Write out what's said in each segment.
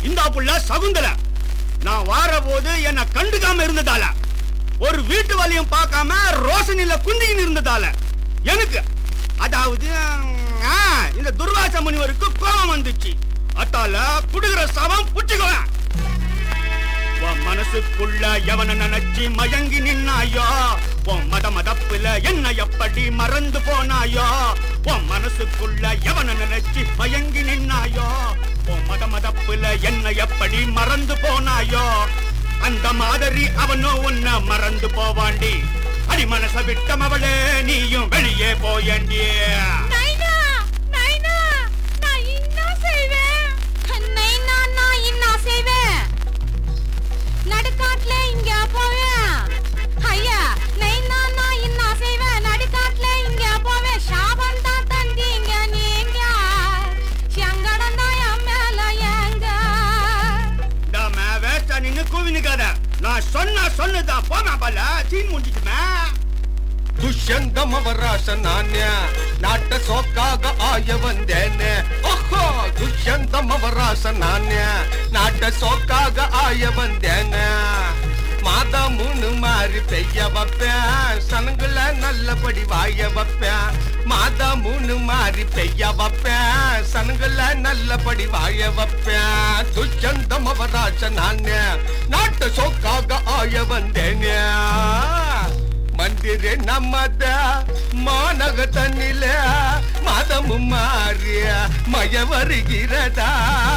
இந்த புள்ள சகுந்தல நான் வார போது என்ன கண்டுக்காம இருந்ததால ஒரு வீட்டு வலியும் பார்க்காம ரோஷனில குந்தின்னு இருந்ததால எனக்கு அதாவது ஆ, இந்த துர்வாச முனிவருக்கு கோபம் வந்துச்சு அத்தால புடுகிற சவம் புடிச்சுக்குவேன் உன் மனசுக்குள்ள எவன நினைச்சு மயங்கி நின்னாயோ உன் மத மதப்புல என்ன எப்படி மறந்து போனாயோ உன் மனசுக்குள்ள எவன நினைச்சு மயங்கி நின்னாயோ உன் மத மதப்புல என்ன எப்படி மறந்து போனாயோ அந்த மாதிரி அவனும் உன்னை மறந்து போவாண்டி அடி மனச விட்டம் அவளே நீயும் வெளியே போயண்டி நைனா நைனா நான் என்ன செய்வேன் நைனா நான் என்ன செய்வேன் நடுக்காட்டுல இங்க போவேன் ஐயா நைனா நான் என்ன செய்வேன் நடுக்காட்டுல இங்க போவேன் சாபம் தான் தந்தீங்க நீங்க சங்கடம் தான் என் மேல ஏங்க இந்தாம வேஸ்டா நின்னு கூவினுக்காத நான் சொன்ன சொன்னதான் போமா பல்ல சீன் முடிச்சுட்டுமே ದುಷ್ಯಂತಮವರಾಶ ನಾಣ್ಯ ನಾಟ ಸೋಕಾಗ ಆಯ ಬಂದೇನೆ ಓಹೋ ದುಷ್ಯಂತಮವರಾಶ ನಾಣ್ಯ நாட்ட சோக்காக ஆய வந்தேங்க மாதா மூணு மாறி பெய்ய வைப்பேன் சனங்கள நல்லபடி வாய வைப்பேன் மாதா மூணு மாறி பெய்ய வைப்பேன் சனங்கள நல்லபடி வாய வைப்பேன் துஷ்யந்தம் அவராச நானே நாட்ட சோக்காக ஆய வந்தேங்க மந்திரி நம்மத மாநக தண்ணில மதமும் மாறிய மய வருகிறதா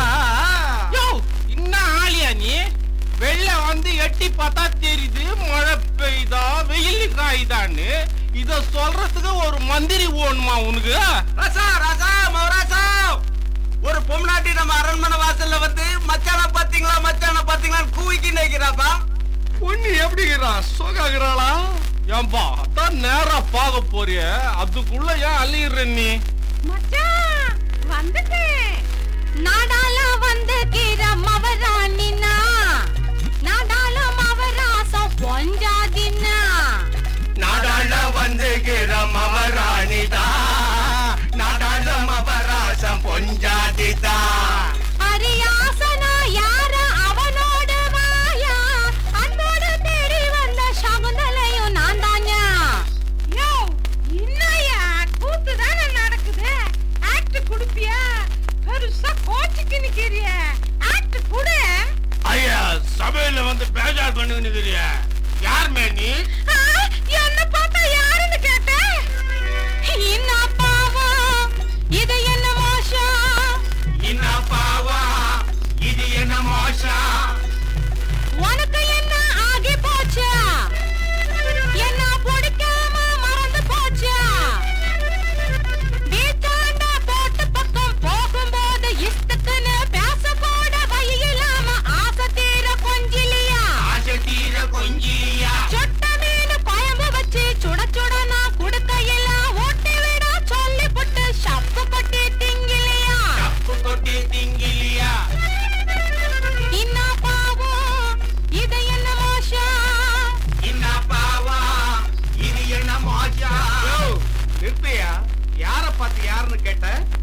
யோ என்ன ஆளியா நீ வெள்ள வந்து எட்டி பார்த்தா தெரியுது மழை பெய்தா வெயில் காயுதான்னு இத சொல்றதுக்கு ஒரு மந்திரி ஓணுமா உனக்கு ராசா ராசா மவராசா ஒரு பொம்னாட்டி நம்ம அரண்மனை வாசல்ல வந்து மச்சான பாத்தீங்களா மச்சான பாத்தீங்களான்னு கூவிக்கு நினைக்கிறாப்பா பொண்ணு எப்படிங்கிறான் சோகாகிறாளா ஏன்பா அதான் நேரா பார்க்க போறிய அதுக்குள்ள ஏன் அள்ளிடுற நீ மச்சான் வந்துட்டேன் நாடால வந்து கீர மவராணினா நாடால மவராசம் பொஞ்சாதினா நாடாள வந்துகிற மவராணிதா நாடாள மவராசம் பொஞ்சாதிதா அரியாசனா யார அவனோட வாயா அன்போடு தேடி வந்த சகுந்தலையும் நான் தான்யா யோ என்னையா கூத்து தானே நடக்குது ஆக்ட் குடுப்பியா பெருசா கோச்சிக்கு நிக்கிறிய ஆக்ட் குடு ஐயா சபையில வந்து பேஜார் பண்ணுங்க யார் மே நீ ஆ, என்ன பார்த்தா யாருன்னு கேட்டேன் என்ன பாவம் இது என்ன மோசம் என்ன பாவா இது என்ன மோசம் உனக்கு என்ன ஆகி போச்சா என்ன பிடிக்காம மறந்து போச்சா வீட்டாண்ட போட்டு பக்கம் போகும்போது இஷ்டத்துன்னு பேச கூட வழி இல்லாம ஆசை தீர கொஞ்சிலியா ஆசை தீர கொஞ்சியா சொட்ட மீன் குழம்பு வச்சு சுட சுட நான் குடுக்கையில ஊட்டி விட சொல்லி புட்டு சப்பு கொட்டி திங்கிலியா தப்பு கொட்டி திங்கிலியா என்ன பாவம் இது என்ன மோசம் என்ன பாவா இது என்ன மோசம் நிறுத்தியா யார பார்த்து யாருன்னு கேட்ட